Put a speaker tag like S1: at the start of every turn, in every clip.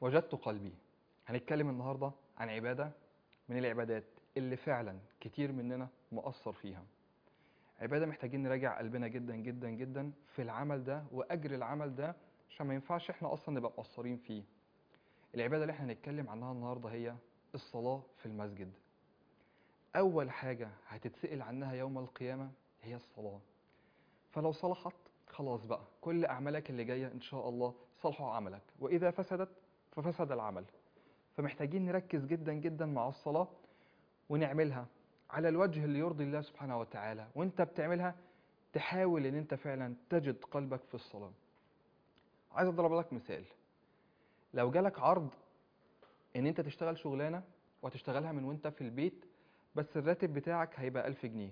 S1: وجدت قلبي هنتكلم النهاردة عن عبادة من العبادات اللي فعلا كتير مننا مقصر فيها عبادة محتاجين نراجع قلبنا جدا جدا جدا في العمل ده وأجر العمل ده عشان ما ينفعش احنا أصلا نبقى مقصرين فيه العبادة اللي احنا هنتكلم عنها النهاردة هي الصلاة في المسجد أول حاجة هتتسأل عنها يوم القيامة هي الصلاة فلو صلحت خلاص بقى كل أعمالك اللي جاية إن شاء الله صلحوا عملك وإذا فسدت ففسد العمل فمحتاجين نركز جدا جدا مع الصلاة ونعملها على الوجه اللي يرضي الله سبحانه وتعالى وانت بتعملها تحاول ان انت فعلا تجد قلبك في الصلاة عايز اضرب لك مثال لو جالك عرض ان انت تشتغل شغلانة وهتشتغلها من وانت في البيت بس الراتب بتاعك هيبقى ألف جنيه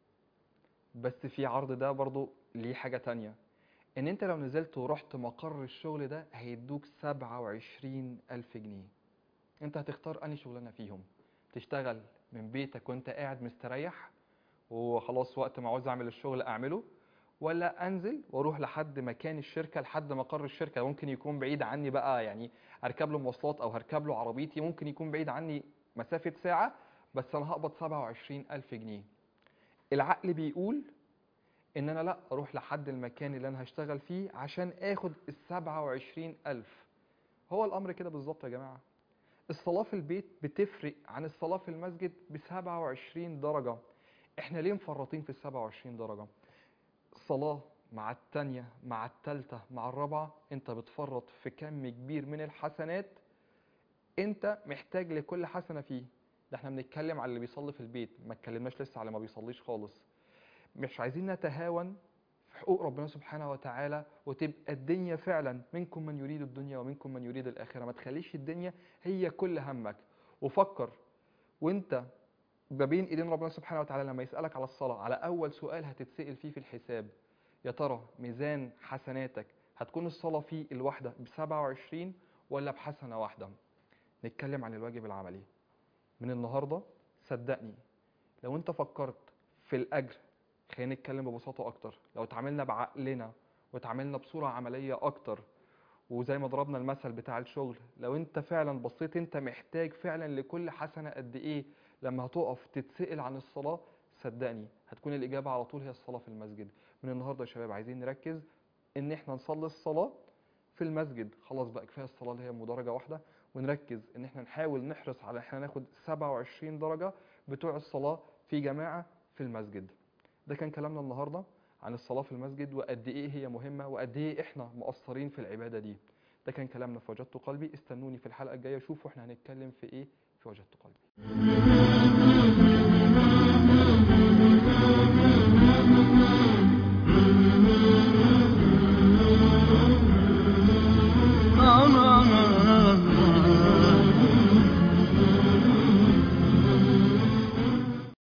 S1: بس في عرض ده برضو ليه حاجة تانية ان انت لو نزلت ورحت مقر الشغل ده هيدوك سبعة وعشرين ألف جنيه انت هتختار انهي شغلانة فيهم تشتغل من بيتك وانت قاعد مستريح وخلاص وقت ما عاوز اعمل الشغل اعمله ولا انزل واروح لحد مكان الشركه لحد مقر الشركه ممكن يكون بعيد عني بقى يعني اركب له مواصلات او هركب له عربيتي ممكن يكون بعيد عني مسافه ساعه بس انا هقبض 27000 جنيه العقل بيقول ان انا لا اروح لحد المكان اللي انا هشتغل فيه عشان اخد ال 27000 هو الامر كده بالظبط يا جماعه الصلاة في البيت بتفرق عن الصلاة في المسجد ب 27 درجة احنا ليه مفرطين في ال 27 درجة صلاة مع التانية مع التالتة مع الرابعة انت بتفرط في كم كبير من الحسنات انت محتاج لكل حسنة فيه ده احنا بنتكلم على اللي بيصلي في البيت ما اتكلمناش لسه على اللي ما بيصليش خالص مش عايزين نتهاون في حقوق ربنا سبحانه وتعالى وتبقى الدنيا فعلا منكم من يريد الدنيا ومنكم من يريد الآخرة ما تخليش الدنيا هي كل همك وفكر وانت ما بين ايدين ربنا سبحانه وتعالى لما يسألك على الصلاة على أول سؤال هتتسأل فيه في الحساب يا ترى ميزان حسناتك هتكون الصلاة فيه الواحدة ب 27 ولا بحسنة واحدة نتكلم عن الواجب العملي من النهاردة صدقني لو انت فكرت في الأجر خلينا نتكلم ببساطة أكتر لو اتعاملنا بعقلنا واتعاملنا بصورة عملية أكتر وزي ما ضربنا المثل بتاع الشغل لو انت فعلا بصيت انت محتاج فعلا لكل حسنة قد ايه لما هتقف تتسأل عن الصلاة صدقني هتكون الإجابة على طول هي الصلاة في المسجد من النهاردة يا شباب عايزين نركز ان احنا نصلي الصلاة في المسجد خلاص بقى كفاية الصلاة اللي هي مدرجة واحدة ونركز ان احنا نحاول نحرص على احنا ناخد 27 درجة بتوع الصلاة في جماعة في المسجد ده كان كلامنا النهاردة عن الصلاة في المسجد وقد إيه هي مهمة وقد إيه إحنا مقصرين في العبادة دي ده كان كلامنا في وجدت قلبي استنوني في الحلقة الجاية شوفوا إحنا هنتكلم في إيه في وجدت قلبي